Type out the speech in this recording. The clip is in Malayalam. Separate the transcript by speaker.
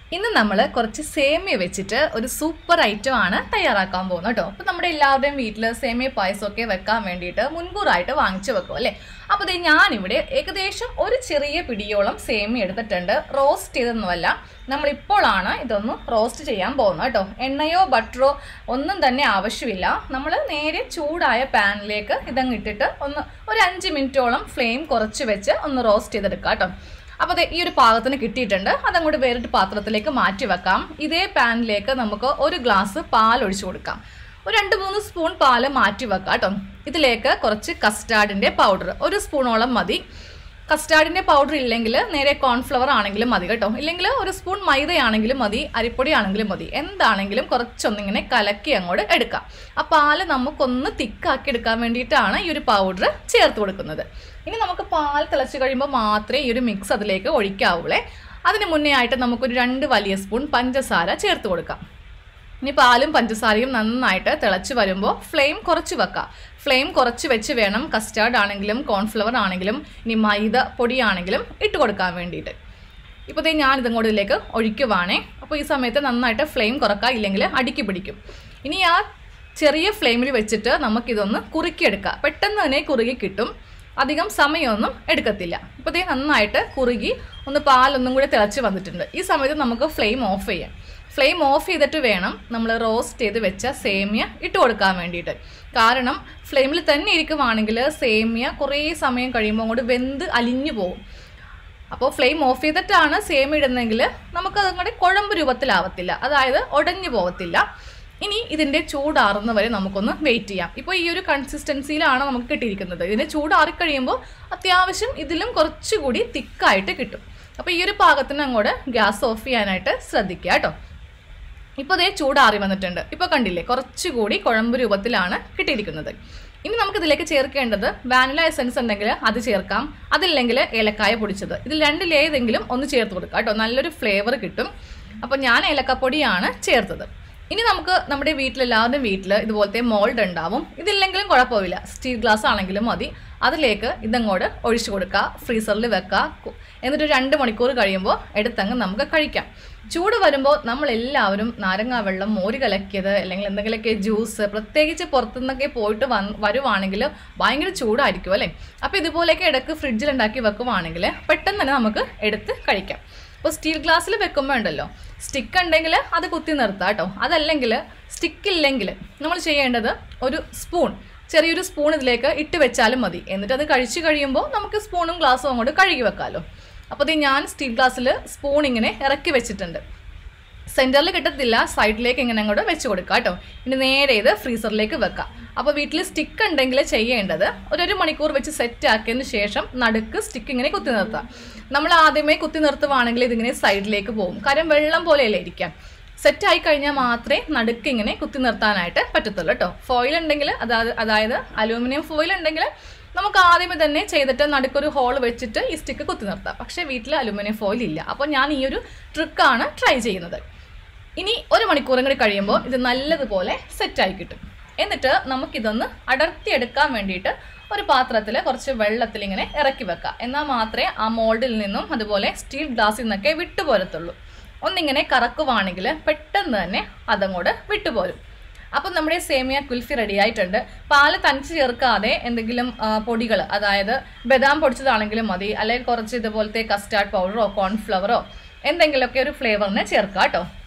Speaker 1: ഇന്ന് നമ്മൾ കുറച്ച് സേമിയ വെച്ചിട്ട് ഒരു സൂപ്പർ ഐറ്റം ആണ് തയ്യാറാക്കാൻ പോകുന്നത് കേട്ടോ അപ്പോൾ നമ്മുടെ എല്ലാവരുടെയും വീട്ടിൽ സേമിയ പായസമൊക്കെ വെക്കാൻ വേണ്ടിയിട്ട് മുൻകൂറായിട്ട് വാങ്ങിച്ചു വെക്കും അല്ലേ അപ്പോൾ ദേ ഞാനിവിടെ ഏകദേശം ഒരു ചെറിയ പിടിയോളം സേമിയ എടുത്തിട്ടുണ്ട് റോസ്റ്റ് ചെയ്തൊന്നുമല്ല നമ്മളിപ്പോഴാണ് ഇതൊന്ന് റോസ്റ്റ് ചെയ്യാൻ പോകുന്നത് കേട്ടോ എണ്ണയോ ബട്ടറോ ഒന്നും തന്നെ ആവശ്യമില്ല നമ്മൾ നേരെ ചൂടായ പാനിലേക്ക് ഇതങ്ങ് ഇട്ടിട്ട് ഒന്ന് ഒരു അഞ്ച് മിനിറ്റോളം ഫ്ലെയിം കുറച്ച് വെച്ച് ഒന്ന് റോസ്റ്റ് ചെയ്തെടുക്കാം കേട്ടോ അപ്പോൾ ഈ ഒരു പാകത്തിന് കിട്ടിയിട്ടുണ്ട് അതങ്ങോട്ട് വേറിട്ട് പാത്രത്തിലേക്ക് മാറ്റി വെക്കാം ഇതേ പാനിലേക്ക് നമുക്ക് ഒരു ഗ്ലാസ് പാൽ ഒഴിച്ചു കൊടുക്കാം ഒരു രണ്ട് മൂന്ന് സ്പൂൺ പാല് മാറ്റി വെക്കാം കേട്ടോ ഇതിലേക്ക് കുറച്ച് കസ്റ്റാർഡിൻ്റെ പൗഡർ ഒരു സ്പൂണോളം മതി കസ്റ്റാർഡിൻ്റെ പൗഡർ ഇല്ലെങ്കിൽ നേരെ കോൺഫ്ലവർ ആണെങ്കിലും മതി കേട്ടോ ഇല്ലെങ്കിൽ ഒരു സ്പൂൺ മൈദയാണെങ്കിലും മതി അരിപ്പൊടി ആണെങ്കിലും മതി എന്താണെങ്കിലും കുറച്ചൊന്നിങ്ങനെ കലക്കി അങ്ങോട്ട് എടുക്കാം ആ പാല് നമുക്കൊന്ന് തിക്കാക്കി എടുക്കാൻ വേണ്ടിയിട്ടാണ് ഈ ഒരു പൗഡർ ചേർത്ത് കൊടുക്കുന്നത് ഇനി നമുക്ക് പാൽ തിളച്ച് കഴിയുമ്പോൾ മാത്രമേ ഈ ഒരു മിക്സ് അതിലേക്ക് ഒഴിക്കാവുള്ളേ അതിന് മുന്നേ ആയിട്ട് നമുക്കൊരു രണ്ട് വലിയ സ്പൂൺ പഞ്ചസാര ചേർത്ത് കൊടുക്കാം ഇനി പാലും പഞ്ചസാരയും നന്നായിട്ട് തിളച്ച് വരുമ്പോൾ ഫ്ലെയിം കുറച്ച് വെക്കാം ഫ്ലെയിം കുറച്ച് വെച്ച് വേണം കസ്റ്റാർഡ് ആണെങ്കിലും കോൺഫ്ലവർ ആണെങ്കിലും ഇനി മൈദ പൊടിയാണെങ്കിലും ഇട്ട് കൊടുക്കാൻ വേണ്ടിയിട്ട് ഇപ്പോൾ ദേ ഞാൻ ഇതങ്ങോട്ട് ഇതിലേക്ക് ഒഴിക്കുവാണേ അപ്പോൾ ഈ സമയത്ത് നന്നായിട്ട് ഫ്ലെയിം കുറക്കുക ഇല്ലെങ്കിൽ അടുക്കി പിടിക്കും ഇനി ആ ചെറിയ ഫ്ലെയിമിൽ വെച്ചിട്ട് നമുക്കിതൊന്ന് കുറുക്കിയെടുക്കാം പെട്ടെന്ന് തന്നെ കുറുകി കിട്ടും അധികം സമയമൊന്നും എടുക്കത്തില്ല ഇപ്പോൾ ദേ നന്നായിട്ട് കുറുകി ഒന്ന് പാലൊന്നും കൂടി തിളച്ച് വന്നിട്ടുണ്ട് ഈ സമയത്ത് നമുക്ക് ഫ്ലെയിം ഓഫ് ചെയ്യാം ഫ്ലെയിം ഓഫ് ചെയ്തിട്ട് വേണം നമ്മൾ റോസ്റ്റ് ചെയ്ത് വെച്ച സേമിയ ഇട്ട് കൊടുക്കാൻ വേണ്ടിയിട്ട് കാരണം ഫ്ലെയിമിൽ തന്നെ ഇരിക്കുവാണെങ്കിൽ സേമിയ കുറേ സമയം കഴിയുമ്പോൾ അങ്ങോട്ട് വെന്ത് അലിഞ്ഞു പോകും അപ്പോൾ ഫ്ലെയിം ഓഫ് ചെയ്തിട്ടാണ് സേമിയ ഇടുന്നതെങ്കിൽ നമുക്ക് അതങ്ങോട്ട് കുഴമ്പ് രൂപത്തിലാവത്തില്ല അതായത് ഉടഞ്ഞു പോകത്തില്ല ഇനി ഇതിൻ്റെ ചൂടാറുന്ന വരെ നമുക്കൊന്ന് വെയിറ്റ് ചെയ്യാം ഇപ്പോൾ ഈ ഒരു കൺസിസ്റ്റൻസിയിലാണ് നമുക്ക് കിട്ടിയിരിക്കുന്നത് ഇതിൻ്റെ ചൂടാറിക്കഴിയുമ്പോൾ അത്യാവശ്യം ഇതിലും കുറച്ചുകൂടി തിക്കായിട്ട് കിട്ടും അപ്പോൾ ഈ ഒരു പാകത്തിന് അങ്ങോട്ട് ഗ്യാസ് ഓഫ് ചെയ്യാനായിട്ട് ശ്രദ്ധിക്കുക കേട്ടോ ഇപ്പോൾ ഇതേ ചൂടാറി വന്നിട്ടുണ്ട് ഇപ്പോൾ കണ്ടില്ലേ കുറച്ചുകൂടി കുഴമ്പ് രൂപത്തിലാണ് കിട്ടിയിരിക്കുന്നത് ഇനി നമുക്ക് ഇതിലേക്ക് ചേർക്കേണ്ടത് വാനില എസൻസ് ഉണ്ടെങ്കിൽ അത് ചേർക്കാം അതില്ലെങ്കിൽ ഏലക്കായ പൊടിച്ചത് ഇതിൽ രണ്ടിലേതെങ്കിലും ഒന്ന് ചേർത്ത് കൊടുക്കാം കേട്ടോ നല്ലൊരു ഫ്ലേവർ കിട്ടും അപ്പോൾ ഞാൻ ഏലക്കപ്പൊടിയാണ് ചേർത്തത് ഇനി നമുക്ക് നമ്മുടെ വീട്ടിലെല്ലാവരുടെയും വീട്ടിൽ ഇതുപോലത്തെ മോൾഡ് ഉണ്ടാവും ഇതില്ലെങ്കിലും കുഴപ്പമില്ല സ്റ്റീൽ ഗ്ലാസ് ആണെങ്കിലും മതി അതിലേക്ക് ഇതങ്ങോട്ട് ഒഴിച്ചു കൊടുക്കുക ഫ്രീസറിൽ വെക്കുക എന്നിട്ട് രണ്ട് മണിക്കൂർ കഴിയുമ്പോൾ എടുത്തങ്ങ് നമുക്ക് കഴിക്കാം ചൂട് വരുമ്പോൾ നമ്മളെല്ലാവരും നാരങ്ങാ വെള്ളം മോര് കലക്കിയത് അല്ലെങ്കിൽ എന്തെങ്കിലുമൊക്കെ ജ്യൂസ് പ്രത്യേകിച്ച് പുറത്തുനിന്നൊക്കെ പോയിട്ട് വന്ന് വരുവാണെങ്കിൽ ഭയങ്കര ചൂടായിരിക്കും അല്ലേ അപ്പോൾ ഇതുപോലെയൊക്കെ ഇടയ്ക്ക് ഫ്രിഡ്ജിൽ ഉണ്ടാക്കി വെക്കുവാണെങ്കിൽ പെട്ടെന്ന് തന്നെ നമുക്ക് എടുത്ത് കഴിക്കാം ഇപ്പോൾ സ്റ്റീൽ ഗ്ലാസ്സിൽ വെക്കുമ്പോൾ ഉണ്ടല്ലോ സ്റ്റിക്ക് ഉണ്ടെങ്കിൽ അത് കുത്തി നിർത്താം കേട്ടോ അതല്ലെങ്കിൽ സ്റ്റിക്ക് ഇല്ലെങ്കിൽ നമ്മൾ ചെയ്യേണ്ടത് ഒരു സ്പൂൺ ചെറിയൊരു സ്പൂൺ ഇതിലേക്ക് ഇട്ട് വെച്ചാലും മതി എന്നിട്ട് അത് കഴിച്ചു കഴിയുമ്പോൾ നമുക്ക് സ്പൂണും ഗ്ലാസ്സും അങ്ങോട്ട് കഴുകി വെക്കാമല്ലോ അപ്പോൾ ഇത് ഞാൻ സ്റ്റീൽ ഗ്ലാസ്സിൽ സ്പൂൺ ഇങ്ങനെ ഇറക്കി വെച്ചിട്ടുണ്ട് സെൻറ്ററിൽ കിട്ടത്തില്ല സൈഡിലേക്ക് ഇങ്ങനെ അങ്ങോട്ട് വെച്ച് കൊടുക്കുക കേട്ടോ ഇനി നേരെ ഇത് ഫ്രീസറിലേക്ക് വെക്കാം അപ്പോൾ വീട്ടിൽ സ്റ്റിക്ക് ഉണ്ടെങ്കിൽ ചെയ്യേണ്ടത് ഒരു മണിക്കൂർ വെച്ച് സെറ്റ് ആക്കിയതിന് ശേഷം നടുക്ക് സ്റ്റിക്ക് ഇങ്ങനെ കുത്തി നിർത്താം നമ്മൾ ആദ്യമേ കുത്തി നിർത്തുവാണെങ്കിൽ ഇതിങ്ങനെ സൈഡിലേക്ക് പോകും കാര്യം വെള്ളം പോലെയല്ലേ ഇരിക്കാം സെറ്റ് ആയി കഴിഞ്ഞാൽ മാത്രമേ നടുക്ക് ഇങ്ങനെ കുത്തി നിർത്താനായിട്ട് പറ്റത്തുള്ളൂ കേട്ടോ ഫോയിൽ ഉണ്ടെങ്കിൽ അതായത് അതായത് അലൂമിനിയം ഫോയിൽ ഉണ്ടെങ്കിൽ നമുക്ക് ആദ്യമേ തന്നെ ചെയ്തിട്ട് നടുക്കൊരു ഹോൾ വെച്ചിട്ട് ഈ സ്റ്റിക്ക് കുത്തി നിർത്താം പക്ഷേ വീട്ടിൽ അലൂമിനിയം ഫോയിൽ ഇല്ല അപ്പോൾ ഞാൻ ഈ ഒരു ട്രിക്കാണ് ട്രൈ ചെയ്യുന്നത് ഇനി ഒരു മണിക്കൂറും കൂടി കഴിയുമ്പോൾ ഇത് നല്ലതുപോലെ സെറ്റായി കിട്ടും എന്നിട്ട് നമുക്കിതൊന്ന് അടർത്തിയെടുക്കാൻ വേണ്ടിയിട്ട് ഒരു പാത്രത്തിൽ കുറച്ച് വെള്ളത്തിൽ ഇങ്ങനെ ഇറക്കി വെക്കാം എന്നാൽ മാത്രമേ ആ മോൾഡിൽ നിന്നും അതുപോലെ സ്റ്റീൽ ഗ്ലാസ്സിൽ നിന്നൊക്കെ വിട്ടുപോരത്തുള്ളൂ ഒന്നിങ്ങനെ കറക്കുവാണെങ്കിൽ പെട്ടെന്ന് തന്നെ അതങ്ങോട്ട് വിട്ടുപോരും അപ്പം നമ്മുടെ സേമിയ കുൽഫി റെഡി ആയിട്ടുണ്ട് പാല് തനിച്ച് ചേർക്കാതെ എന്തെങ്കിലും പൊടികൾ അതായത് ബദാം പൊടിച്ചതാണെങ്കിലും മതി അല്ലെങ്കിൽ കുറച്ച് ഇതുപോലത്തെ കസ്റ്റാർഡ് പൗഡറോ കോൺഫ്ലവറോ എന്തെങ്കിലുമൊക്കെ ഒരു ഫ്ലേവറിന് ചേർക്കാം കേട്ടോ